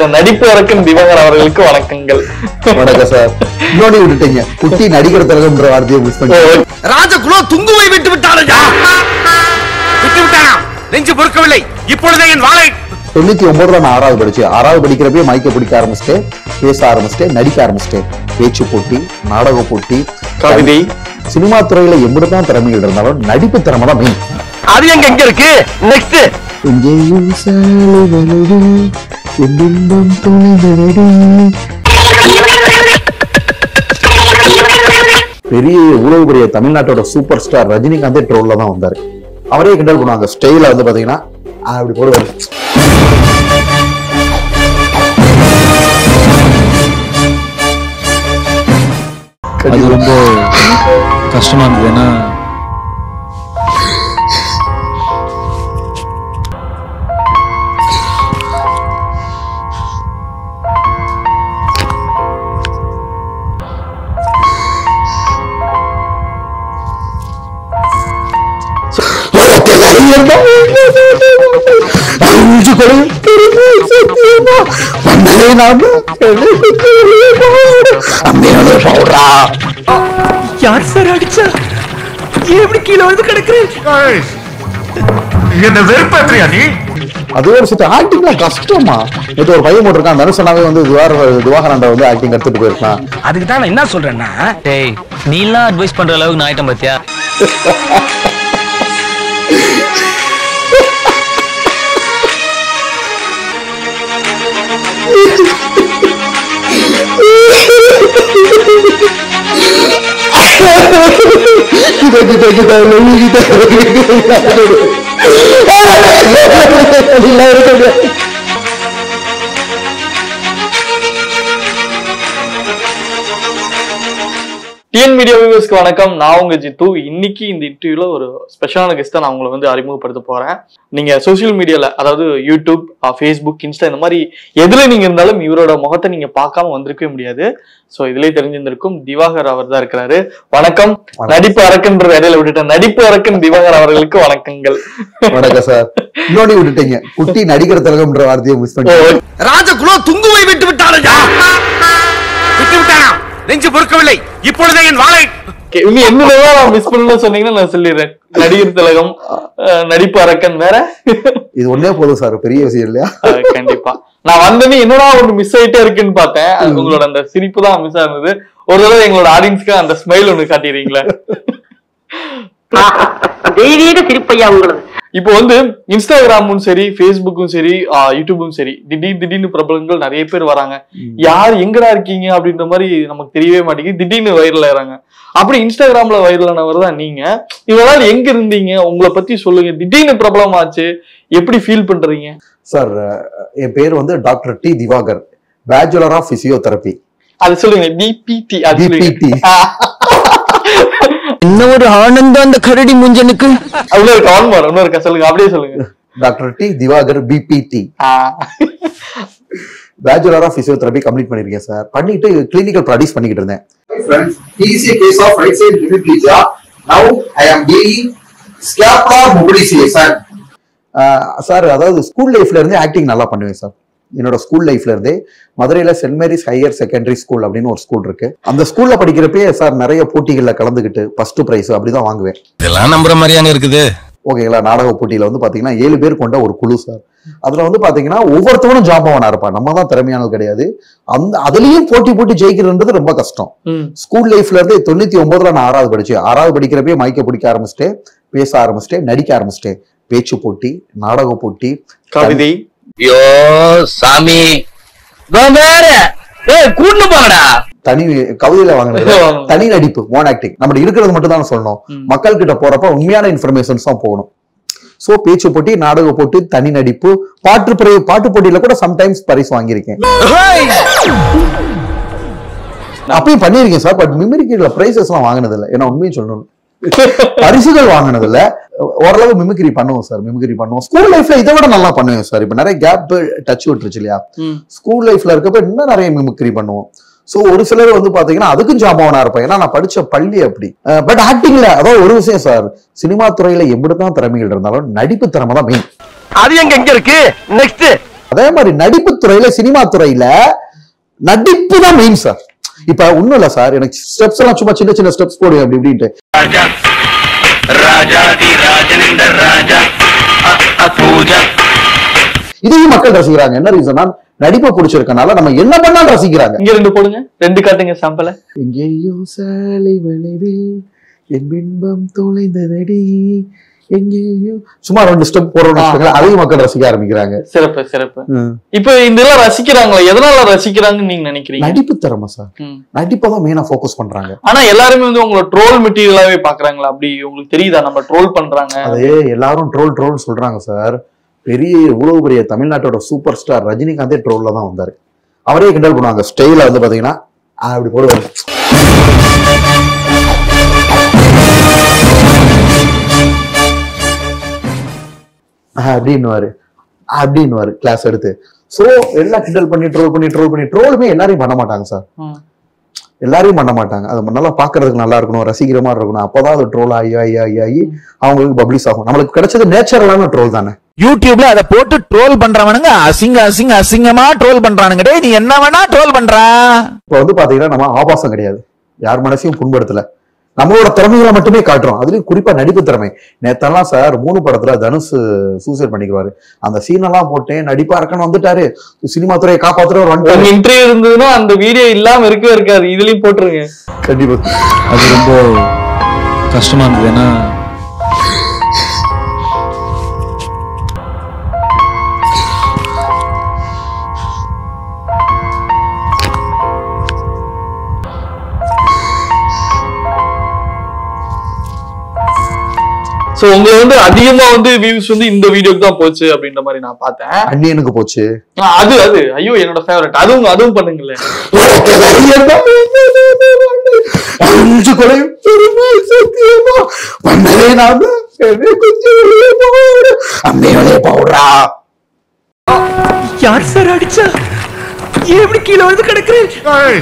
நடிப்பு அரக்கன் திவாகர் அவர்களுக்கு வணக்கங்கள் வணக்கம் சார் இன்னொன்னு விட்டுட்டீங்க குட்டி நடிகர் திலகம்ன்ற வார்த்தையை மிஸ் பண்ணி ராஜகுலோ துங்குவை விட்டு விட்டாரையா விட்டு விட்டானா நெஞ்சு பொறுக்கவில்லை இப்பொழுதே என் வாளை தொண்ணூத்தி ஒன்பதுல நான் ஆறாவது படிச்சேன் ஆறாவது படிக்கிறப்பே மைக்க பிடிக்க ஆரம்பிச்சிட்டேன் பேச ஆரம்பிச்சிட்டேன் நடிக்க ஆரம்பிச்சிட்டேன் பேச்சு போட்டி நாடக போட்டி கவிதை சினிமா துறையில எம்பிட்டு தான் திறமைகள் இருந்தாலும் நடிப்பு திறமை தான் மெயின் அது எங்க எங்க இருக்கு நெக்ஸ்ட் எங்கேயும் சாலை வலது, என் பிம்பம் தொலைந்ததடி. பெரிய உலக பெரிய தமிழ்நாட்டோட சூப்பர் ஸ்டார் ரஜினிகாந்தே ட்ரோல்ல தான் வந்தாரு அவரே கிண்டல் பண்ணுவாங்க ஸ்டைல வந்து பாத்தீங்கன்னா ஆ, அப்படி போடுவாரு அது ரொம்ப கஷ்டமா இருந்தது ஏன்னா அஞ்சு கொலை பெருமை சத்தியமா வந்ததே நாம அம்மையோட பவுடா யார் சார் அடிச்சா எப்படி கீழே வந்து கிடக்குறேன் என்ன வெறுப்பேற்றியா நீ அது ஒரு சுத்த ஆக்டிங்லாம் கஷ்டமா நேற்று ஒரு பையன் போட்டிருக்கான் தனுஷனாவே வந்து திவார திவாகரண்ட வந்து ஆக்டிங் எடுத்துட்டு போயிருக்கான் அதுக்கு தான் நான் என்ன சொல்றேன்னா டேய் நீலாம் அட்வைஸ் பண்ற அளவுக்கு நான் ஆயிட்டேன் பாத்தியா கிட்ட கிட்ட கிட்ட கிட்ட டிஎன் மீடியா வியூவர்ஸ்க்கு வணக்கம் நான் உங்க ஜித்து இன்னைக்கு இந்த இன்டர்வியூல ஒரு ஸ்பெஷலான கெஸ்ட்டை நான் உங்களை வந்து அறிமுகப்படுத்த போறேன் நீங்க சோஷியல் மீடியால அதாவது யூடியூப் ஃபேஸ்புக் இன்ஸ்டா இந்த மாதிரி எதுல நீங்க இருந்தாலும் இவரோட முகத்தை நீங்க பார்க்காம வந்திருக்கவே முடியாது சோ இதுலயே தெரிஞ்சிருந்திருக்கும் திவாகர் அவர் தான் இருக்கிறாரு வணக்கம் நடிப்பு அரக்கன்ற இடையில விட்டுட்டேன் நடிப்பு அரக்கன் திவாகர் அவர்களுக்கு வணக்கங்கள் வணக்கம் சார் இன்னொன்னு விட்டுட்டீங்க குட்டி நடிகர் திலகம்ன்ற வார்த்தையை மிஸ் பண்ணி ராஜகுலோ துங்குவை விட்டு விட்டாரையா விட்டு விட்டானா நெஞ்சு பொறுக்கவில்லை இப்பொழுதே என் வாளை Okay, இனி என்னதான் நான் மிஸ் பண்ணல சொன்னீங்கன்னா நான் சொல்லிடுறேன் நடிகர் திலகம் அஹ், நடிப்பு அரக்கன் வேற இது ஒன்னே போதும் சார் பெரிய விஷயம் இல்லையா அஹ், கண்டிப்பா நான் வந்தனே என்னடா ஒண்ணு மிஸ் ஆயிட்டே இருக்குன்னு பார்த்தேன் அது உங்களோட அந்த சிரிப்பு தான் மிஸ் ஆனது ஒரு தடவை எங்களோட ஆடியன்ஸ்க்கு அந்த ஸ்மைல் ஒண்ணு காட்டிடுறீங்களா தெய்வீக சிரிப்பையா உங்களது இப்போ வந்து இன்ஸ்டாகிராமும் சரி ஃபேஸ்புக்கும் சரி ஆஹ், யூடியூபும் சரி திடீர் திடீர்னு பிரபலங்கள் நிறைய பேர் வராங்க யார் எங்கடா இருக்கீங்க அப்படின்ற மாதிரி நமக்கு தெரியவே மாட்டேங்குது திடீர்னு வைரல் ஆயிறாங்க அப்படி இன்ஸ்டாகிராம்ல வைரல் ஆனவர் தான் நீங்க இவ்வளவு நாள் எங்க இருந்தீங்க உங்களை பத்தி சொல்லுங்க திடீர்னு பிரபலமாச்சு எப்படி ஃபீல் பண்றீங்க சார் என் பேர் வந்து doctor D Diwakar bachelor of physiotherapy அது சொல்லுங்க பிபிடி அது சொல்லுங்க. BPT. ஆஹ். என்ன ஒரு ஆனந்தம் அந்த கரடி முஞ்சனுக்கு அவ்வளவு இருக்கு ஆன் மாறு இன்னும் இருக்கா சொல்லுங்க அப்படியே சொல்லுங்க டாக்டர் டி திவாகர் பிபிடி ஆஹ். பேச்சுலர் ஆஃப் பிசியோதெரபி கம்ப்ளீட் பண்ணிருக்கேன் சார் பண்ணிட்டு கிளினிக்கல் ப்ராக்டிஸ் பண்ணிக்கிட்டு இருந்தேன் friends, he is a case of right side hemiplegia. Now I am doing scapular mobilization. Sir அதாவது ஸ்கூல் லைஃப்ல இருந்தே ஆக்டிங் நல்லா பண்ணுவேன் சார் என்னோட ஸ்கூல் லைஃப்ல இருந்தே மதுரையில Saint Mary's higher secondary school அப்படின்னு ஒரு ஸ்கூல் இருக்கு அந்த ஸ்கூல்ல படிக்கிறப்பே சார் நிறைய போட்டிகள்ல கலந்துக்கிட்டு ஃபர்ஸ்ட் பிரைஸ் அப்படிதான் வாங்குவேன் இதெல்லாம் நம்புற மாதிரியாங்க இருக்குது ஓகேங்களா நாடக போட்டியில வந்து பாத்தீங்கன்னா ஏழு பேர் கொண்ட ஒரு குழு சார் அதுல வந்து பாத்தீங்கன்னா ஒவ்வொருத்தவனும் ஜாம்பவனா இருப்பான் நம்ம தான் திறமையானது கிடையாது அந்த அதுலயும் போட்டி போட்டி ஜெயிக்கிறதுன்றது ரொம்ப கஷ்டம் ம். ஸ்கூல் லைஃப்ல இருந்து தொண்ணூத்தி ஒன்பதுல நான் ஆறாவது படிச்சேன் ஆறாவது படிக்கிறப்பே மைக்க பிடிக்க ஆரம்பிச்சிட்டேன் பேச ஆரம்பிச்சிட்டேன் நடிக்க ஆரம்பிச்சிட்டேன் பேச்சு போட்டி நாடக போட்டி கவிதை ஐயோ சாமி வேற ஏய் கூட்டு போங்கடா தனி கவிதையில வாங்கினது தனி நடிப்பு ஓன் ஆக்டிங் நம்ம இருக்கிறது மட்டும் தான் சொல்லணும் மக்கள் கிட்ட போறப்ப உண்மையான இன்ஃபர்மேஷன்ஸ் தான் போகணும் சோ பேச்சு போட்டி நாடக போட்டி தனி நடிப்பு பாட்டு பிரி- பாட்டு போட்டியில கூட சம்டைம்ஸ் பரிசு வாங்கியிருக்கேன் அப்பயும் பண்ணியிருக்கேன் சார் பட் மிமிக்ரில பிரைசஸ் எல்லாம் வாங்கினது இல்லை ஏன்னா உண்மையும் சொல்லணும் பரிசுகள் வாங்கினது இல்ல ஓரளவு மிமிக்ரி பண்ணுவோம் சார் மிமிக்ரி பண்ணுவோம் ஸ்கூல் லைஃப்ல இதை விட நல்லா பண்ணுவேன் சார் இப்ப நிறைய கேப் டச் விட்டுருச்சு இல்லையா ம். ஸ்கூல் லைஃப்ல இருக்கப்ப இன்னும் நிறைய மிமிக்ரி பண்ணுவோம் சோ ஒரு சிலர் வந்து பாத்தீங்கன்னா அதுக்கும் ஜாம்பவனா இருப்பேன் ஏன்னா நான் படிச்ச பள்ளி அப்படி பட் ஆக்டிங்ல அதான் ஒரு விஷயம் சார் சினிமா துறையில எம்பிட்டு தான் திறமைகள் இருந்தாலும் நடிப்பு திறமை தான் மெயின் அது எங்க எங்க இருக்கு நெக்ஸ்ட் அதே மாதிரி நடிப்பு துறையில சினிமா துறையில நடிப்பு தான் மெயின் சார் இப்ப ஒண்ணும் இல்ல சார் எனக்கு ஸ்டெப்ஸ் எல்லாம் சும்மா சின்ன சின்ன ஸ்டெப்ஸ் போடு அப்படி இப்படின்ட்டு ராஜாதி ராஜனிந்த ராஜா பூஜா இதையும் மக்கள் ரசிக்கிறாங்க என்ன ரீசன்னா நடிப்பை பிடிச்சிருக்கனால நம்ம என்ன பண்ணாலும் ரசிக்கிறாங்க இங்க ரெண்டு போடுங்க ரெண்டு காட்டுங்க சாம்பிள எங்கேயோ சாலை வளைவில் என் பின்பம் தொலைந்ததடி எங்கேயோ சும்மா ரெண்டு ஸ்டெப் போடுறோம்னு வச்சுக்கோங்களேன், அதையும் மக்கள் ரசிக்க ஆரம்பிக்கிறாங்க சிறப்பு சிறப்பு இப்ப இதெல்லாம் ரசிக்கிறாங்களா எதனால ரசிக்கிறாங்கன்னு நீங்க நினைக்கிறீங்க நடிப்பு திறமை சார் ம். நடிப்பை தான் மெயினா ஃபோக்கஸ் பண்றாங்க ஆனா எல்லாருமே வந்து உங்களை ட்ரோல் மெட்டீரியலாவே பாக்குறாங்களா அப்படி உங்களுக்கு தெரியுதா நம்ம ட்ரோல் பண்றாங்க அது எல்லாரும் ட்ரோல் ட்ரோல் சொல்றாங்க சார் பெரிய இவ்வளவு பெரிய தமிழ்நாட்டோட சூப்பர் ஸ்டார் ரஜினிகாந்தே ட்ரோல்ல தான் வந்தாரு அவரே கிண்டல் பண்ணுவாங்க ஸ்டைல வந்து பாத்தீங்கன்னா ஆ, அப்படி போடுவாங்க அப்படின்னுவாரு அப்படின்னுவாரு கிளாஸ் எடுத்து சோ எல்லாம் கிண்டல் பண்ணி ட்ரோல் பண்ணி ட்ரோல் பண்ணி ட்ரோலுமே எல்லாரையும் பண்ண மாட்டாங்க சார் ம். எல்லாரையும் பண்ண மாட்டாங்க அது நல்லா பாக்குறதுக்கு நல்லா இருக்கணும் ரசிக்கிற மாதிரி இருக்கணும் அப்பதான் அது ட்ரோல் ஆகி ஆகி ஆகி ஆகி அவங்களுக்கு பப்ளிஷ் ஆகும் நம்மளுக்கு கிடைச்சது நேச்சுரலான ட்ரோல் தானே யூடியூப்ல அதை போட்டு ட்ரோல் பண்றவனுங்க அசிங்க அசிங்க அசிங்கமா ட்ரோல் பண்றானுங்க டேய் நீ என்ன வேணா ட்ரோல் பண்றா இப்போ வந்து பாத்தீங்கன்னா நம்ம ஆபாசம் கிடையாது யார் மனசையும் புண்படுத்தல நம்மளோட திறமைகளை மட்டுமே காட்டுறோம் அதுலயும் குறிப்பா நடிப்பு திறமை நேத்தெல்லாம் சார் மூணு படத்துல தனுஷ் சூசைட் பண்ணிக்குவாரு அந்த சீன் எல்லாம் போட்டேன் நடிப்பா இருக்கணும் வந்துட்டாரு சினிமா துறையை காப்பாத்துறவர் உங்க வந்துட்டாரு இன்டர்வியூ இருந்ததுன்னா அந்த வீடியோ இல்லாம இருக்கவே இருக்காது இதுலயும் போட்டுருங்க கண்டிப்பா அது ரொம்ப கஷ்டமா இருந்தது ஏன்னா சோ உங்களை வந்து அதிகமா வந்து வியூஸ் வந்து இந்த வீடியோக்கு தான் போச்சு அப்படின்ற மாதிரி நான் பார்த்தேன் அண்ணியனுக்கு போச்சு ஆ, அது அது ஐயோ என்னோட ஃபேவரட் அதுவும் அதுவும் பண்ணுங்களேன் அஞ்சு கொலையும் பெருமை சத்தியமா பண்ணதே நான் தான். என்னை கொஞ்சம் வெளியே போடு. அம்மே வெளியே போடுறா யார் சார் அடிச்சா எப்படி கீழே வந்து கிடக்குறேன் ஏய்,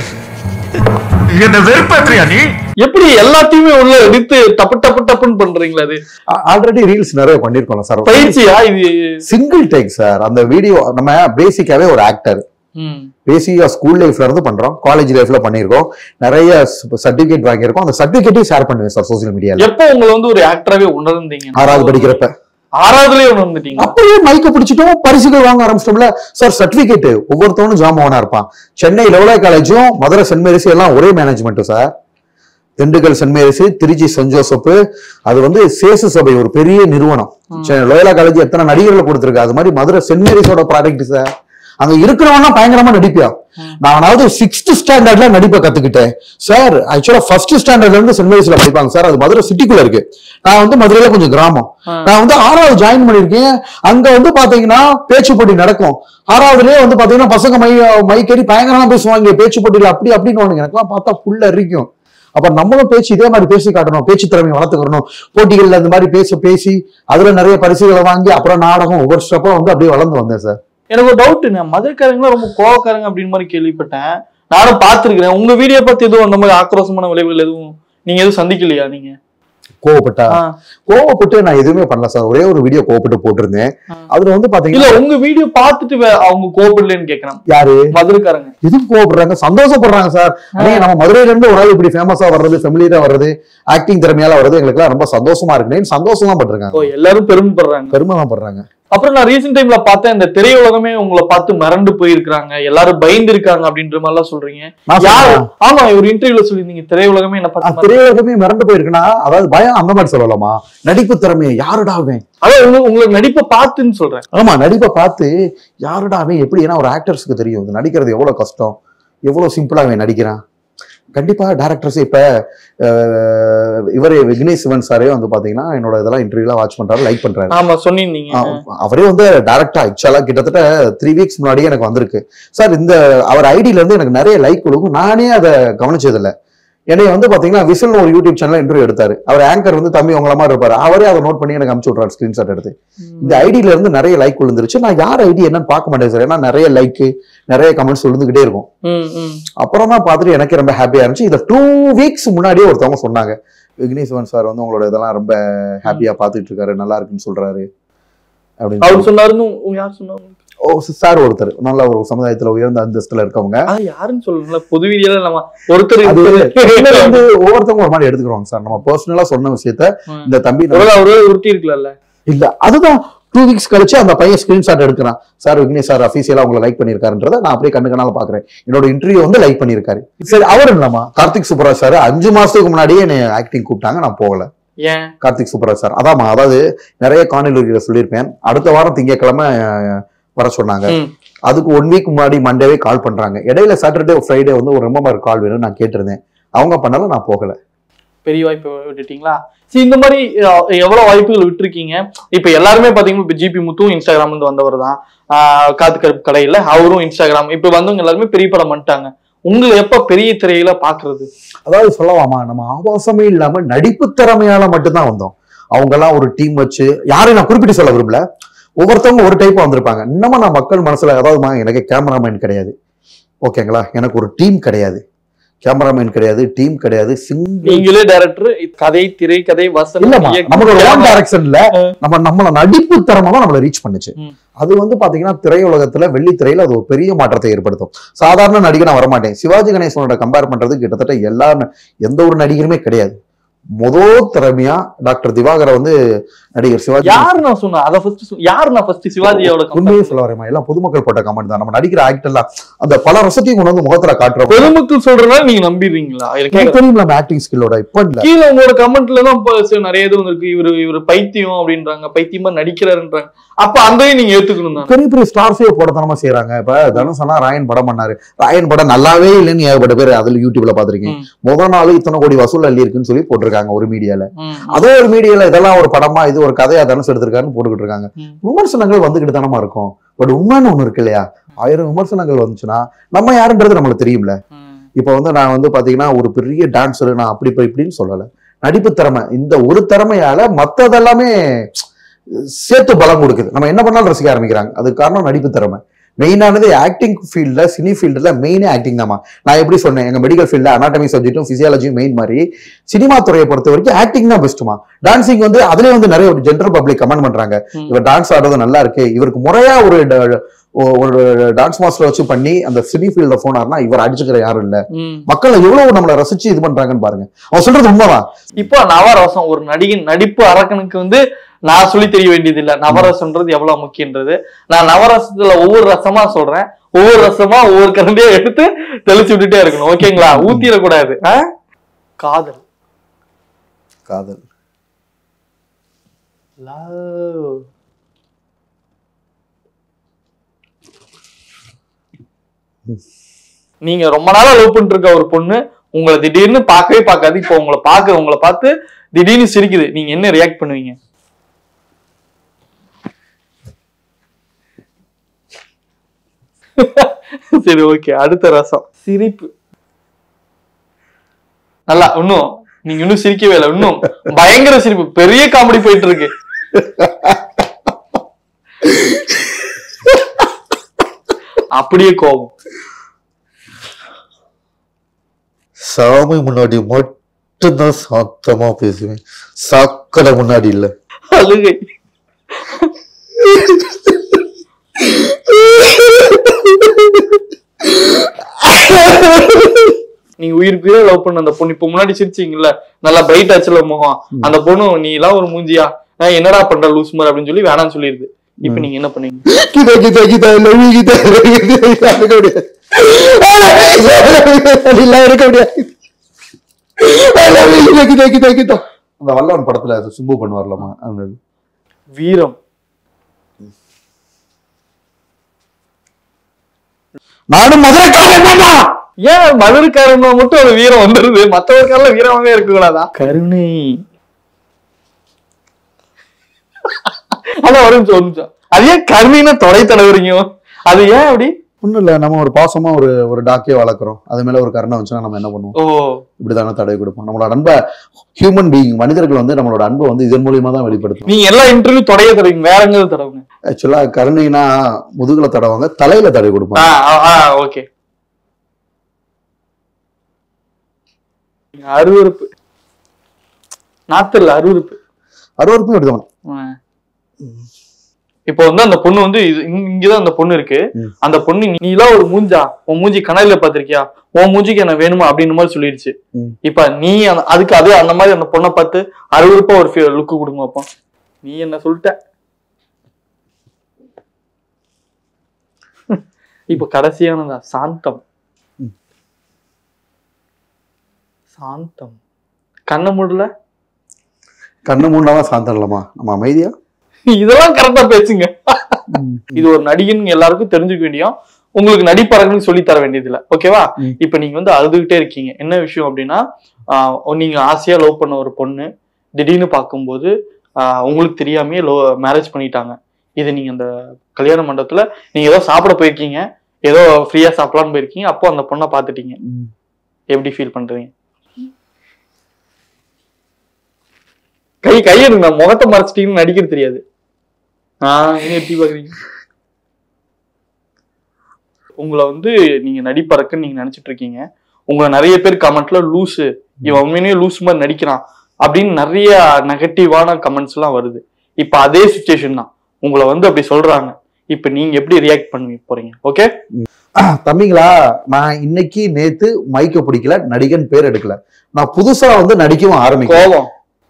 என்ன வெறுப்பேற்றியா நீ எப்படி எல்லாத்தையுமே உள்ள எடுத்து டப்பு டப்பு டப்புன்னு பண்றீங்களா அது ஆல்ரெடி ரீல்ஸ் நிறைய பண்ணிருக்கோம் சார் பயிற்சியா இது சிங்கிள் டேக் சார் அந்த வீடியோ நம்ம பேசிக்காவே ஒரு ஆக்டர் ம். பேசிக்கா ஸ்கூல் லைஃப்ல இருந்து பண்றோம் காலேஜ் லைஃப்ல பண்ணிருக்கோம் நிறைய சர்டிபிகேட் வாங்கியிருக்கோம் அந்த சர்டிபிகேட்டையும் ஷேர் பண்ணுவேன் சார் சோசியல் மீடியால எப்போ உங்களை வந்து ஒரு ஆக்டராவே உணர்ந்தீங்க ஆறாவது படிக்கிறப்ப ஆறாவதுலயே உணர்ந்துட்டீங்க அப்படியே மைக்க பிடிச்சிட்டோம் பரிசுகள் வாங்க ஆரம்பிச்சிட்டோம்ல சார் சர்டிபிகேட் ஒவ்வொருத்தவனும் ஜாமாவனா இருப்பான் சென்னை லெவலா காலேஜும் மதுரை சென்ட் மேரிஸ் எல்லாம் ஒரே management sir Dindigul Saint Mary's Trichy Saint Joseph அது வந்து சேசு சபை ஒரு பெரிய நிறுவனம் சென்னை லோயலா காலேஜ் எத்தனை நடிகர்களை கொடுத்துருக்கு அது மாதிரி மதுரை சென்ட் மேரிஸோட ப்ராடக்ட் சார் அங்க இருக்கிறவனா பயங்கரமா நடிப்பியா நானாவது சிக்ஸ்த் ஸ்டாண்டர்ட்ல நடிப்பை கத்துக்கிட்டேன் சார் ஆக்சுவலா ஃபர்ஸ்ட் ஸ்டாண்டர்ட்ல இருந்து சென்ட் மேரிஸ்ல படிப்பாங்க சார் அது மதுரை சிட்டிக்குள்ள இருக்கு நான் வந்து மதுரையில கொஞ்சம் கிராமம் நான் வந்து ஆறாவது ஜாயின் பண்ணிருக்கேன் அங்க வந்து பாத்தீங்கன்னா பேச்சு போட்டி நடக்கும் ஆறாவதுலயே வந்து பாத்தீங்கன்னா பசங்க மை மைக்கேறி பயங்கரமா பேசுவாங்க பேச்சு போட்டியில அப்படி அப்படின்னு எனக்குலாம் பார்த்தா ஃபுல்லா இருக்கும் அப்ப நம்மளும் பேச்சு இதே மாதிரி பேசி காட்டணும் பேச்சு திறமையை வளர்த்துக்கணும் போட்டிகள்ல இந்த மாதிரி பேச பேசி அதுல நிறைய பரிசுகளை வாங்கி அப்புறம் நாடகம் ஒவ்வொரு ஸ்டெப்பா வந்து அப்படியே வளர்ந்து வந்தேன் சார் எனக்கு ஒரு டவுட் நான் மதுரைக்காரங்களும் ரொம்ப கோவக்காரங்க அப்படின்னு மாதிரி கேள்விப்பட்டேன் நானும் பார்த்திருக்கிறேன் உங்க வீடியோ பார்த்து எதுவும் அந்த மாதிரி ஆக்ரோஷமான விளைவுகள் எதுவும் நீங்க எதுவும் சந்திக்கலையா நீங்க கோவப்பட்டா ஆ. கோவப்பட்டு நான் எதுவுமே பண்ணல சார் ஒரே ஒரு வீடியோ கோவப்பட்டு போட்டிருந்தேன் அதுல வந்து இல்ல பாத்தீங்கன்னா உங்க வீடியோ பார்த்துட்டு வே- அவங்க கோவப்படலன்னு கேக்குறேன் யாரு மதுரைக்காரங்க எதுக்கு கோவப்படுறாங்க சந்தோஷப்படுறாங்க சார் அண்ணே நம்ம மதுரையில இருந்து ஒரு ஆள் இப்படி ஃபேமஸா வர்றது ஃபெமிலியரா வர்றது ஆக்டிங் திறமையால வர்றது எங்களுக்கு ரொம்ப சந்தோஷமா இருக்குன்னு சந்தோஷம் தான் பட்டிருக்காங்க ஓ எல்லாரும் பெருமைப்படுறாங்க பெருமை தான் படுறாங்க அப்புறம் நான் ரீசெண்ட் டைம்ல பார்த்தேன் இந்த திரையுலகமே உங்களை பார்த்து மிரண்டு போயிருக்காங்க எல்லாரும் பயந்து இருக்காங்க அப்படின்ற மாதிரி எல்லாம் சொல்றீங்க நான் யார் சொல்றேன். ஆமா ஒரு இன்டர்வியூல சொல்லியிருந்தீங்க திரையுலகமே என்ன ஆ, பார்த்து திரையுலகமே மிரண்டு போயிருக்குன்னா அதாவது பயம் அந்த மாதிரி சொல்லலாமா நடிப்பு திறமையை யாருடா அவன் அதான் உங்க உங்களை நடிப்பை பார்த்துன்னு சொல்றேன் ஆமா நடிப்பை பார்த்து யாருடா அவன் எப்படி ஏன்னா ஒரு ஆக்டர்ஸ்க்கு தெரியும் இது நடிக்கிறது எவ்வளவு கஷ்டம் எவ்வளவு சிம்பிளா அவன் நடிக்கிறான் கண்டிப்பா டேரக்டர்ஸ் இப்ப அஹ், இவரே விக்னேஷ் சிவன் சாரே வந்து பாத்தீங்கன்னா என்னோட இதெல்லாம் இன்டர்வியூலாம் வாட்ச் பண்றாரு லைக் பண்றாரு ஆமா சொன்னீங்க ஆ, அவரே வந்து டைரக்டா ஆக்சுவலா கிட்டத்தட்ட த்ரீ வீக்ஸ் முன்னாடியே எனக்கு வந்திருக்கு சார் இந்த அவர் ஐடியில இருந்து எனக்கு நிறைய லைக் கொடுக்கும் நானே அதை கவனிச்சது இல்ல என்னைய வந்து பாத்தீங்கன்னா விசில் ஒரு யூடியூப் சேனல் இன்டர்வியூ எடுத்தாரு அவர் ஆங்கர் வந்து தம்பி உங்கள மாதிரி இருப்பாரு அவரே அதை நோட் பண்ணி எனக்கு அனுப்பிச்சு விட்றாரு ஸ்கிரீன்ஷாட் எடுத்து இந்த ஐடியில இருந்து நிறைய லைக் விழுந்துருச்சு நான் யார் ஐடி என்னன்னு பார்க்க மாட்டேன் சார் ஏன்னா நிறைய லைக் நிறைய கமெண்ட்ஸ் விழுந்துகிட்டே இருக்கும் ம், ம். அப்புறம் தான் பார்த்துட்டு எனக்கு ரொம்ப ஹாப்பியா இருந்துச்சு இதை டூ வீக்ஸ் முன்னாடியே ஒருத்தவங்க சொன்னாங்க விக்னேஸ்வரன் சார் வந்து உங்களோட இதெல்லாம் ரொம்ப ஹாப்பியா பார்த்துட்டு இருக்காரு நல்லா இருக்குன்னு சொல்றாரு அப்படின்னு அவர் சொன்னாருன்னு உங்க யார் சொன்னாங்க சார் ஒருத்தர் நல்ல ஒரு சமுதாயத்துல உயர்ந்த அந்தஸ்துல இருக்கவங்க அது யாருன்னு சொல்லுங்களா பொது வீதியில நம்ம ஒருத்தர் அது ஒருத்தர் இதுல வந்து ஒவ்வொருத்தவங்க ஒரு மாதிரி எடுத்துக்கிறோங்க சார் நம்ம பர்சனலா சொன்ன விஷயத்த ம். இந்த தம்பி ஒருவேளை அவரு உருட்டி இருக்கலாம்ல இல்ல அதுதான் டூ வீக்ஸ் கழிச்சு அந்த பையன் ஸ்கிரீன்ஷாட் எடுக்கிறான் சார் விக்னேஷ் சார் அபிஷியலா உங்களை லைக் பண்ணிருக்காருன்றத நான் அப்படியே கண்ணு கண்ணால பாக்குறேன் என்னோட இன்டர்வியூ வந்து லைக் பண்ணிருக்காரு சரி அவர் இல்லமா கார்த்திக் சுப்ராஜ் சார் அஞ்சு மாசத்துக்கு முன்னாடியே என்னை ஆக்டிங் கூப்பிட்டாங்க நான் போகல ஏன் கார்த்திக் சுப்ராஜ் சார் அதாம்மா அதாவது நிறைய காணொலிகளை சொல்லியிருப்பேன் அடுத்த வாரம் திங்கட்கிழமை அஹ், வர சொன்னாங்க ம். அதுக்கு ஒன் வீக் முன்னாடி மண்டேவே கால் பண்றாங்க இடையில சாட்டர்டே ஃப்ரைடே வந்து ஒரு ரொம்ப கால் வேணும் நான் கேட்டிருந்தேன் அவங்க பண்ணல நான் போகல பெரிய வாய்ப்பு விட்டுட்டீங்களா சரி இந்த மாதிரி அஹ், எவ்வளவு வாய்ப்புகள் விட்டுருக்கீங்க இப்ப எல்லாருமே பாத்தீங்கன்னா இப்ப ஜிபி முத்துவும் இன்ஸ்டாகிராம் வந்து வந்தவர் தான் ஆஹ், காத்து கருப்பு கடையில அவரும் இன்ஸ்டாகிராம் இப்ப வந்தவங்க எல்லாருமே பெரிய படம் பண்ணிட்டாங்க உங்களை எப்ப பெரிய திரையில பாக்குறது அதாவது சொல்லலாமா நம்ம ஆபாசமே இல்லாம நடிப்பு திறமையால மட்டும்தான் வந்தோம் அவங்க எல்லாம் ஒரு டீம் வச்சு யாரையும் நான் குறிப்பிட்டு சொல்ல விரும்பல ஒவ்வொருத்தவங்க ஒரு டைப்பா வந்திருப்பாங்க இன்னமும் நான் மக்கள் மனசுல அதாவதுமா எனக்கு கேமராமேன் கிடையாது ஓகேங்களா எனக்கு ஒரு டீம் கிடையாது கேமராமேன் கிடையாது டீம் கிடையாது சிங்கிள் நீங்களே டைரக்டர் கதை திரை கதை வசனம் இல்லம்மா இயக்கம், நமக்கு ஒரு ஓன் camera. டைரக்ஷன்ல நம்ம நம்மள நடிப்பு திறமை தான் நம்மள ரீச் பண்ணுச்சு ம். அது வந்து பாத்தீங்கன்னா திரையுலகத்துல வெள்ளி திரையில அது ஒரு பெரிய மாற்றத்தை ஏற்படுத்தும் சாதாரண நடிகை நான் வரமாட்டேன் சிவாஜி கணேசனோட கம்பேர் பண்றது கிட்டத்தட்ட எல்லா ந- எந்த ஒரு நடிகருமே கிடையாது முதல் திறமையா டாக்டர் திவாகரை வந்து நடிகர் சிவாஜி யாரு நான் சொன்னா அத ஃபர்ஸ்ட் யாரு நான் ஃபர்ஸ்ட் சிவாஜியோட உண்மையே சொல்ல வரேமா எல்லாம் பொதுமக்கள் போட்ட கமெண்ட் தான் நம்ம நடிக்கிற ஆக்ட் எல்லாம் அந்த பல ரசத்தையும் கொண்டு வந்து முகத்துல காட்டுறோம் பொதுமக்கள் சொல்றதுனால நீங்க நம்பிடுறீங்களா எனக்கு எனக்கு தெரியும் நம்ம ஆக்டிங் ஸ்கில்லோட இப்ப இல்ல கீழே உங்களோட கமெண்ட்ல தான் இப்ப சில நிறைய இது வந்திருக்கு இவரு இவரு பைத்தியம் அப்படின்றாங்க பைத்தியமா நடிக்கிறாருன்றாங்க அப்ப அதையும் நீங்க ஏத்துக்கணும் தான் பெரிய பெரிய ஸ்டார்ஸே போடத்தனமா செய்யறாங்க இப்ப தனுஷ் அண்ணா ராயன் படம் பண்ணாரு ராயன் படம் நல்லாவே இல்லைன்னு ஏகப்பட்ட பேர் அதுல யூடியூப்ல பாத்திருக்கீங்க ம். முத நாள் இத்தனை கோடி வசூல் அள்ளி இருக்குன்னு சொல்லி போட்டிருக்காங்க ஒரு மீடியால ம். அதே ஒரு மீடியால இதெல்லாம் ஒரு படமா இது ஒரு கதையா தனுஷ் எடுத்திருக்காருன்னு போட்டுக்கிட்டு இருக்காங்க ம். விமர்சனங்கள் வந்துகிட்டு தானமா இருக்கும் பட் உண்மைன்னு ஒண்ணு இருக்கு இல்லையா ஆயிரம் விமர்சனங்கள் வந்துச்சுன்னா நம்ம யாருன்றது நம்மளுக்கு தெரியும்ல ம். இப்ப வந்து நான் வந்து பாத்தீங்கன்னா ஒரு பெரிய டான்ஸர் நான் அப்படி இப்ப இப்படின்னு சொல்லல நடிப்பு திறமை இந்த ஒரு திறமையால மத்ததெல்லாமே சேர்த்து பலம் கொடுக்குது நம்ம என்ன பண்ணாலும் ரசிக்க ஆரம்பிக்கிறாங்க அதுக்கு காரணம் நடிப்பு திறமை மெயினானது ஆக்டிங் ஃபீல்ட்ல சினி ஃபீல்டுல மெயினே ஆக்டிங் தாமா நான் எப்படி சொன்னேன் எங்க மெடிக்கல் ஃபீல்ட்ல அனாட்டமி சப்ஜெக்ட்டும் பிசியாலஜியும் மெயின் மாதிரி சினிமா துறையை பொறுத்த வரைக்கும் ஆக்டிங் தான் பெஸ்ட்டுமா டான்சிங் வந்து அதுலயே வந்து நிறைய ஜென்ரல் பப்ளிக் கமெண்ட் பண்றாங்க ம். இவர் டான்ஸ் ஆடுறது நல்லா இருக்கு இவருக்கு முறையா ஒரு ட- ஒ- ஒரு டான்ஸ் மாஸ்டர் வச்சு பண்ணி அந்த சினி ஃபீல்ட்ல போனார்னா இவர் அடிச்சுக்கிற யாரும் இல்ல ம். மக்கள் எவ்வளவு நம்மளை ரசிச்சு இது பண்றாங்கன்னு பாருங்க அவன் சொல்றது உண்மைதான் இப்போ நவரசம் ஒரு நடிகன் நடிப்பு அரக்கனுக்கு வந்து நான் சொல்லி தெரிய வேண்டியது இல்ல நவரசம்ன்றது எவ்வளவு முக்கியன்றது நான் நவரசத்துல ஒவ்வொரு ரசமா சொல்றேன் ஒவ்வொரு ரசமா ஒவ்வொரு கரண்டியா எடுத்து தெளிச்சு விட்டுட்டே இருக்கணும் ஓகேங்களா ஊத்திடக்கூடாது ஆ? காதல் காதல் Love. நீங்க ரொம்ப நாளா லவ் பண்ணிட்டு இருக்க ஒரு பொண்ணு உங்களை திடீர்னு பார்க்கவே பார்க்காது இப்போ உங்களை பார்க்க உங்களை பார்த்து திடீர்னு சிரிக்குது நீங்க என்ன ரியாக்ட் பண்ணுவீங்க சரி ஓகே அடுத்த ரசம் சிரிப்பு நல்லா இன்னும் நீங்க இன்னும் சிரிக்கவே இல்லை இன்னும் பயங்கர சிரிப்பு பெரிய காமெடி போயிட்டு இருக்கு அப்படியே கோபம் சாமி முன்னாடி மட்டும்தான் சாத்தமா பேசுவேன் சாக்கடை முன்னாடி இல்ல அழுகை நீங்க உயிருக்குள்ளே லவ் பண்ண அந்த பொண்ணு இப்ப முன்னாடி சிரிச்சீங்கல்ல நல்லா பிரைட் ஆச்சுல முகம் அந்த பொண்ணு நீ எல்லாம் ஒரு மூஞ்சியா அஹ் என்னடா பண்ற லூஸ் மாதிரி அப்படின்னு சொல்லி வேணாம்னு சொல்லிடுது இப்ப நீங்க என்ன பண்ணீங்க Geetha Geetha Geetha love you Geetha love you, Geetha இருக்க முடியாது அப்படிலாம் இருக்க முடியாது I love you, Geetha Geetha Geetha Geetha அந்த வல்லவன் படத்துல அது சுப்பு பண்ணுவார்லமா அந்த வீரம் நானும் மதுரைக்காரன் தான்டா. ஏன் மதுரைக்காரன் மட்டும் ஒரு வீரம் வந்துருது மத்தவருக்கால வீரமாவே இருக்க கூடாதா கருணை அதான் ஒரு நிமிஷம் ஒரு நிமிஷம் அது ஏன் கருணைன்னு தொடை தடவுறீங்க அது ஏன் அப்படி ஒண்ணும் இல்ல நம்ம ஒரு பாசமா ஒரு ஒரு டாக்கே வளர்க்குறோம் அது மேல ஒரு கருணை வந்துச்சுன்னா நம்ம என்ன பண்ணுவோம் ஓ இப்படிதானே தடவை கொடுப்போம் நம்மளோட அன்பை ஹியூமன் பீயிங் மனிதர்கள் வந்து நம்மளோட அன்பை வந்து இதன் மூலியமா தான் வெளிப்படுத்தும் நீங்க எல்லா இன்டர்வியூ தொடைய தடவைங்க வேற எங்க தடவுங்க ஆக்சுவலா கருணைனா முதுகுல தடவாங்க தலையில தடவை கொடுப்பாங்க ஓகே அருவருப்பு நாத்து இல்ல அருவருப்பு அறுவருக்கும் எடுத்தவன் ஆ. இப்போ வந்து அந்த பொண்ணு வந்து இது- இங்க- இங்கதான் அந்த பொண்ணு இருக்கு ம். அந்த பொண்ணு நீ எல்லாம் ஒரு மூஞ்சா உன் மூஞ்சி கனவுல பாத்திருக்கியா உன் மூஞ்சிக்கு என்ன வேணுமா அப்படின்னு மாதிரி சொல்லிடுச்சு ம். இப்ப நீ அந்த- அதுக்கு அது அந்த மாதிரி அந்த பொண்ணை பார்த்து அறுவறுப்பா ஒரு லுக்கு கொடுங்க அப்போ நீ என்ன சொல்லிட்ட இப்ப கடைசியானதா சாந்தம் சாந்தம் கண்ண மூடல கண்ணு மூணாவா சாந்தரலாமா நம்ம அமைதியா இதெல்லாம் கரெக்டா பேசுங்க இது ஒரு நடிகன் எல்லாருக்கும் தெரிஞ்சுக்க வேண்டியும் உங்களுக்கு நடிப்பறக்குன்னு சொல்லி தர வேண்டியது இல்ல ஓகேவா ம். இப்ப நீங்க வந்து அழுதுகிட்டே இருக்கீங்க என்ன விஷயம் அப்படின்னா ஆஹ் நீங்க ஆசையா லவ் பண்ண ஒரு பொண்ணு திடீர்னு பார்க்கும்போது ஆஹ் உங்களுக்கு தெரியாமயே லோ மேரேஜ் பண்ணிட்டாங்க இது நீங்க அந்த கல்யாண மண்டபத்துல நீங்க ஏதோ சாப்பிட போயிருக்கீங்க ஏதோ ஃப்ரீயா சாப்பிடலாம்னு போயிருக்கீங்க அப்போ அந்த பொண்ணை பார்த்துட்டீங்க ம். எப்படி ஃபீல் பண்றீங்க கை கையை எடுங்க முகத்தை மறைச்சிட்டீங்கன்னு நடிக்கிறது தெரியாது ஆஹ் நீங்க எப்படி பாக்குறீங்க உங்களை வந்து நீங்க நடிப்பறக்குன்னு நீங்க நினைச்சிட்டு இருக்கீங்க உங்களை நிறைய பேர் கமெண்ட்ல லூசு இவன் உண்மையிலேயே லூஸ் மாதிரி நடிக்கிறான் அப்படின்னு நிறைய நெகட்டிவான கமெண்ட்ஸ் எல்லாம் வருது இப்ப அதே சுச்சுவேஷன் தான் உங்களை வந்து அப்படி சொல்றாங்க இப்ப நீங்க எப்படி ரியாக்ட் பண்ணி போறீங்க ஓகே தம்பிங்களா நான் இன்னைக்கு நேத்து மைக்க பிடிக்கல நடிகன் பேர் எடுக்கல நான் புதுசா வந்து நடிக்கவும் ஆரம்பிக்கிறேன் கோபம்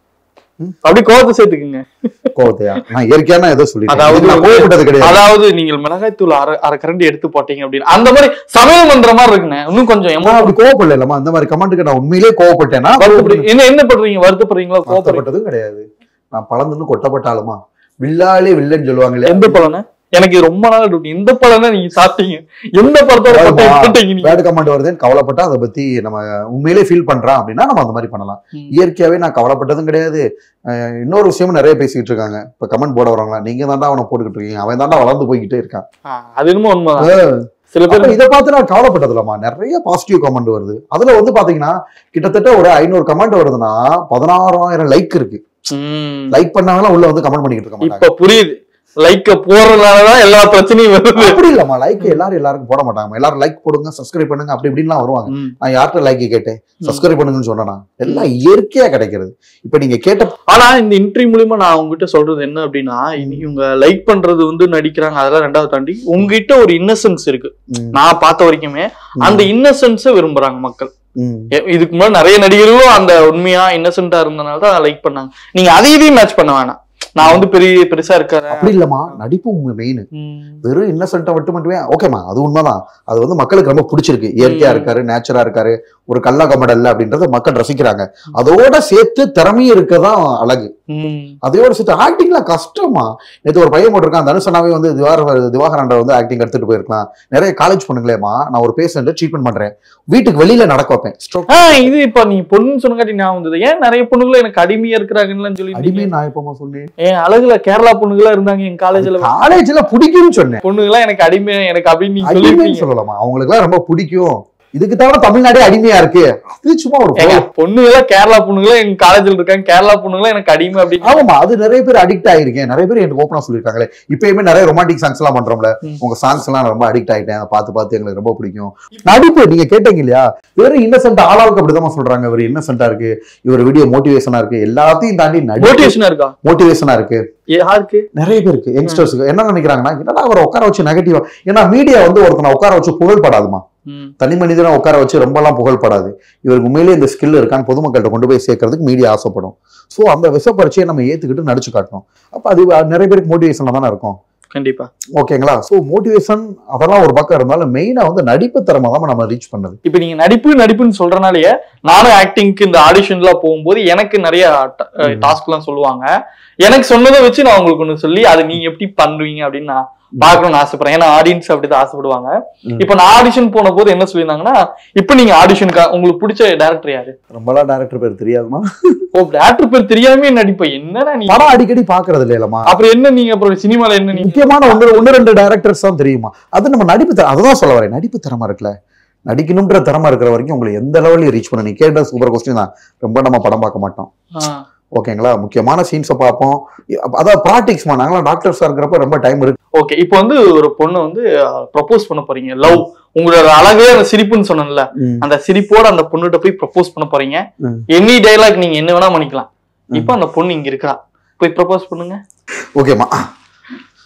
அப்படி கோபத்தை சேர்த்துக்குங்க கோவத்தையா நான் இயற்கையான ஏதோ சொல்லிட்டேன் அதாவது இதுக்கு நான் கோவப்பட்டது கிடையாது அதாவது நீங்கள் மிளகாய் தூள் அரை அரை கரண்டி எடுத்து போட்டீங்க அப்படின்னு அந்த மாதிரி சமையல் பண்ற மாதிரி இருக்குண்ணே இன்னும் கொஞ்சம் நான் எமோ அப்படி கோவப்படலமா அந்த மாதிரி கமெண்ட்டுக்கு நான் உண்மையிலேயே கோவப்பட்டேன்னா வருத்தப்படு என்ன என்ன பண்றீங்க வருத்தப்படுறீங்களா கோபப்படுறீங்க கோவப்பட்டதும் கிடையாது நான் பழந்துன்னு கொட்டப்பட்டாலுமா வில்லாலே வில்லன்னு சொல்லுவாங்களே எந்த பழம்னு எனக்கு இது ரொம்ப நாள் டவுட் எந்த பழம் நீங்க சாப்பிட்டீங்க எந்த பழத்தோட பட்டை போட்டீங்க நீங்க பேட் கமெண்ட் வருதுன்னு கவலைப்பட்டா அதை பத்தி நம்ம உண்மையிலே ஃபீல் பண்றான் அப்படின்னா நம்ம அந்த மாதிரி பண்ணலாம் ம். இயற்கையாவே நான் கவலைப்பட்டதும் கிடையாது அஹ் இன்னொரு விஷயமும் நிறைய பேசிக்கிட்டு இருக்காங்க இப்ப கமெண்ட் போட வராங்களா நீங்க தாண்டா அவனை போட்டுக்கிட்டு இருக்கீங்க அவன் தாண்டா வளர்ந்து போய்கிட்டே இருக்கான் ஆ, அது என்னமோ உண்மைதான் சில பேர் அப்ப இதை பார்த்து நான் கவலைப்பட்டது இல்லம்மா நிறைய பாசிட்டிவ் கமெண்ட் வருது அதுல வந்து பாத்தீங்கன்னா கிட்டத்தட்ட ஒரு ஐநூறு கமெண்ட் வருதுன்னா பதினாறாயிரம் லைக் இருக்கு ம், லைக் பண்ணாங்கன்னா உள்ள வந்து கமெண்ட் பண்ணிக்கிட்டு இருக்க மாட்டாங்க இப்ப புரியுது லைக்க போறதுனாலதான் எல்லா பிரச்சனையும் வருது அப்படி இல்லம்மா லைக் எல்லாரும் எல்லாருக்கும் போட மாட்டாங்க எல்லாரும் லைக் போடுங்க சப்ஸ்கிரைப் பண்ணுங்க அப்படி இப்படின்லாம் வருவாங்க ம். நான் யார்கிட்ட லைக் கேட்டேன் சப்ஸ்கிரைப் பண்ணுங்கன்னு சொன்னா எல்லாம் இயற்கையா கிடைக்கிறது இப்ப நீங்க கேட்ட ஆனா இந்த இன்டர்வியூ மூலியமா நான் உங்ககிட்ட சொல்றது என்ன அப்படின்னா இனி இவங்க லைக் பண்றது வந்து நடிக்கிறாங்க அதெல்லாம் ரெண்டாவது தாண்டி உங்ககிட்ட ஒரு இன்னசென்ஸ் இருக்கு ம், நான் பார்த்த வரைக்குமே அந்த இன்னசென்ஸை விரும்புறாங்க மக்கள் ம். எ- இதுக்கு முன்னாடி நிறைய நடிகர்களும் அந்த உண்மையா இன்னசென்ட்டா இருந்தனால தான் லைக் பண்ணாங்க நீங்க அதை இதையும் மேட்ச் பண்ண வேணாம் நான் வந்து பெரிய பெருசா இருக்கிறேன் அப்படி இல்லம்மா நடிப்பு உங்க மெயின் வெறும் இன்னசென்ட்டா மட்டும் மட்டுமே ஓகேம்மா அது உண்மைதான் அது வந்து மக்களுக்கு ரொம்ப பிடிச்சிருக்கு இயற்கையா ம். இருக்காரு நேச்சரா இருக்காரு ஒரு கல்லா கமடல் இல்ல அப்படின்றத மக்கள் ரசிக்கிறாங்க அதோட சேர்த்து திறமையும் இருக்கதான் அழகு அதையோட சேர்த்து ஆக்டிங்லாம் கஷ்டமா நேற்று ஒரு பையன் போட்டிருக்கான் தனுஷனாவே வந்து திவார திவாகரண்ட வந்து ஆக்டிங் எடுத்துட்டு போயிருக்கலாம் நிறைய காலேஜ் பொண்ணுங்களேம்மா நான் ஒரு பேஷண்ட் ட்ரீட்மெண்ட் பண்றேன் வீட்டுக்கு வெளியில நடக்க வைப்பேன் ஸ்ட்ரோக் ஆஹ் இது இப்ப நீ பொண்ணு சொன்னங்காட்டி ஞாபகம் வந்தது ஏன் நிறைய பொண்ணுಗಳು எனக்கு அடிமையா இருக்கிறாங்கன்னு சொல்லி அடிமை நான் எப்பமா சொன்னேன் ஏன் அழகுல கேரளா பொண்ணுங்களா இருந்தாங்க என் காலேஜ்ல காலேஜ்ல பிடிக்கும்னு சொன்னேன் பொண்ணுங்களா எனக்கு அடிமை எனக்கு அப்படின்னு நீங்க அடிமைன்னு சொல்லிருக்கீங்க சொல்லலாமா அவங்களுக்கு எல்லாம் ரொம்ப பிடிக்கும் இதுக்கு தவிர தமிழ்நாடே அடிமையா இருக்கு இது சும்மா ஒரு ஏங்க பொருள். பொண்ணுங்களா கேரளா பொண்ணுங்களா எங்க காலேஜ்ல இருக்காங்க கேரளா பொண்ணுங்களா எனக்கு அடிமை அப்படின்னு ஆமாமா அது நிறைய பேர் அடிக்ட் ஆயிருக்கேன் நிறைய பேர் எனக்கு ஓப்பனா சொல்லியிருக்காங்களே இப்பயுமே நிறைய ரொமான்டிக் சாங்ஸ் எல்லாம் பண்றோம்ல ம். உங்க சாங்ஸ் எல்லாம் நான் ரொம்ப அடிக்ட் ஆயிட்டேன் அதை பார்த்து பார்த்து எங்களுக்கு ரொம்ப பிடிக்கும் நடிப்பு நீங்க கேட்டீங்க இல்லையா வெறும் இன்னசென்ட் ஆளாவுக்கு அப்படிதான் சொல்றாங்க இவர் இன்னசென்ட்டா இருக்கு இவர் வீடியோ மோட்டிவேஷனா இருக்கு எல்லாத்தையும் தாண்டி நடிப்பு மோட்டிவேஷனா இருக்கா மோட்டிவேஷனா இருக்கு யாருக்கு நிறைய பேருக்கு யங்ஸ்டர்ஸ்க்கு என்ன நினைக்கிறாங்கன்னா என்னடா அவரை உட்கார வச்சு நெகட்டிவா ஏன்னா மீடியா வந்து ஒருத்தனை உட்கார வச்சு புகழ்படாதுமா ம். தனி மனிதனை உட்கார வச்சு ரொம்பலாம் புகழ்படாது இவருக்கு உண்மையிலேயே இந்த ஸ்கில் இருக்கான்னு பொதுமக்கள்கிட்ட கொண்டு போய் சேர்க்கறதுக்கு மீடியா ஆசைப்படும் ஸோ அந்த விஷப்பரிச்சையை நம்ம ஏத்துக்கிட்டு நடிச்சு காட்டணும் அப்ப அது நிறைய பேருக்கு மோட்டிவேஷன்ல தானே இருக்கும் கண்டிப்பா ஓகேங்களா ஸோ மோட்டிவேஷன் அதெல்லாம் ஒரு பக்கம் இருந்தாலும் மெயினா வந்து நடிப்பு திறமை தான் நம்ம ரீச் பண்ணது இப்ப நீங்க நடிப்பு நடிப்புன்னு சொல்றனாலயே நானும் ஆக்டிங்க்கு இந்த ஆடிஷன்லாம் போகும்போது எனக்கு நிறைய டாஸ்க் எல்லாம் சொல்லுவாங்க எனக்கு சொன்னதை வச்சு நான் உங்களுக்கு ஒண்ணு சொல்லி அதை நீங்க எப்படி பண்ணுவீங்க அப்படின்னு நான் பார்க்கணும்னு ஆசைப்படுறேன் ஏன்னா ஆடியன்ஸ் அப்படிதான் ஆசைப்படுவாங்க ம். இப்ப நான் ஆடிஷன் போன போது என்ன சொல்லியிருந்தாங்கன்னா இப்ப நீங்க ஆடிஷனுக்கா உங்களுக்கு பிடிச்ச டேரக்டர் யாரு ரொம்பலாம் டேரக்டர் பேர் தெரியாதுமா ஓ டேரக்டர் பேர் தெரியாமே நடிப்ப என்னடா நீ படம் அடிக்கடி பாக்குறது இல்லையலமா அப்புறம் என்ன நீங்க அப்புறம் சினிமால என்ன நீங்க முக்கியமான ஒன்று ஒன்று ரெண்டு டேரக்டர்ஸ் தான் தெரியுமா அது நம்ம நடிப்பு திற- அதுதான் சொல்ல வரேன் நடிப்பு திறமை இருக்குல்ல நடிக்கணுன்ற திறமை இருக்கிற வரைக்கும் உங்களை எந்த லெவலையும் ரீச் பண்ண நீ கேட்ட சூப்பர் கொஸ்டின் தான் ரொம்ப நம்ம படம் பார்க்க மாட்டோம் ஓகேங்களா முக்கியமான சீன்ஸை பார்ப்போம் அப்ப- அதான் ப்ராக்டிக்ஸ்மா நாங்களாம் டாக்டர்ஸாக இருக்கிறப்ப ரொம்ப டைம் இருக்கு ஓகே இப்போ வந்து ஒரு பொண்ணை வந்து ப்ரப்போஸ் பண்ண போறீங்க லவ் உங்களோட அழகே அந்த சிரிப்புன்னு சொன்னேன்ல ம். அந்த சிரிப்போட அந்த பொண்ணுகிட்ட போய் ப்ரப்போஸ் பண்ண போறீங்க ம். எனி டைலாக் நீங்க என்ன வேணா பண்ணிக்கலாம் இப்போ அந்த பொண்ணு இங்க இருக்கா போய் ப்ரப்போஸ் பண்ணுங்க ஓகேம்மா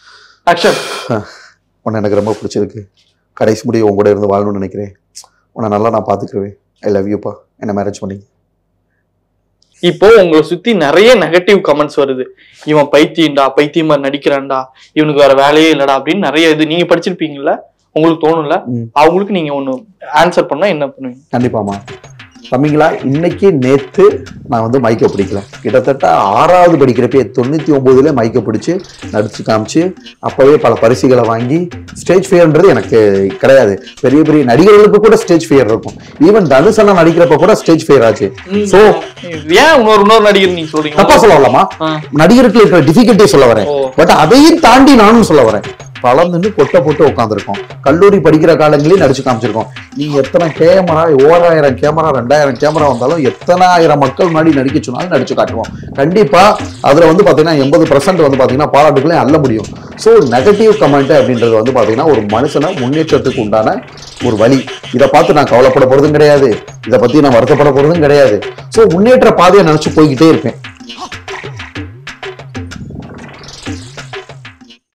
ஆக்ஷன் உன்னை எனக்கு ரொம்ப பிடிச்சிருக்கு கடைசி முடிய உன் கூட இருந்து வாழணும்னு நினைக்கிறேன் உன்னை நல்லா நான் பார்த்துக்குருவேன் ஐ லவ் யூப்பா என்ன மேரேஜ் பண்ணி இப்போ உங்களை சுத்தி நிறைய நெகட்டிவ் கமெண்ட்ஸ் வருது இவன் பைத்தியம்டா பைத்தியமா நடிக்கிறான்டா இவனுக்கு வேற வேலையே இல்லடா அப்படின்னு நிறைய இது நீங்க படிச்சிருப்பீங்கல்ல உங்களுக்கு தோணும்ல ம். அவங்களுக்கு நீங்க ஒண்ணு ஆன்சர் பண்ணா என்ன பண்ணுவீங்க கண்டிப்பாமா தம்பிங்களா இன்னைக்கு நேத்து நான் வந்து மைக்கை பிடிக்கல கிட்டத்தட்ட ஆறாவது படிக்கிறப்பே தொண்ணூத்தி ஒன்பதுல மைக்கை பிடிச்சு நடிச்சு காமிச்சு அப்பவே பல பரிசுகளை வாங்கி ஸ்டேஜ் ஃபியர்ன்றது எனக்கு கிடையாது பெரிய பெரிய நடிகர்களுக்கு கூட ஸ்டேஜ் ஃபியர் இருக்கும் ஈவன் தனுஷ் அண்ணா நடிக்கிறப்ப கூட ஸ்டேஜ் ஃபியர் ஆச்சு சோ ஏன் இன்னொரு இன்னொரு நடிகர் நீங்க சொல்றீங்க தப்பா சொல்ல வரலாமா ஆ. நடிகருக்கு இருக்கிற டிஃபிகல்ட்டி சொல்ல வரேன் ஓ. பட் அதையும் தாண்டி நானும் சொல்ல வரேன் வளர்ந்துட்டு கொட்டை போட்டு உட்காந்துருக்கோம் கல்லூரி படிக்கிற காலங்களையும் நடிச்சு காமிச்சிருக்கோம் நீ எத்தனை கேமரா ஓராயிரம் கேமரா ரெண்டாயிரம் கேமரா வந்தாலும் எத்தனை ஆயிரம் மக்கள் முன்னாடி நடிக்க சொன்னாலும் நடிச்சு காட்டுவோம் கண்டிப்பா அதுல வந்து பாத்தீங்கன்னா எண்பது பர்சன்ட் வந்து பாத்தீங்கன்னா பாராட்டுகளே அள்ள முடியும் ஸோ நெகட்டிவ் கமெண்ட் அப்படின்றது வந்து பாத்தீங்கன்னா ஒரு மனுஷனை முன்னேற்றத்துக்கு உண்டான ஒரு வழி இதை பார்த்து நான் கவலைப்பட போறதும் கிடையாது இதை பத்தி நான் வருத்தப்பட போறதும் கிடையாது ஸோ முன்னேற்ற பாதையை நினைச்சு போய்கிட்டே இருப்பேன்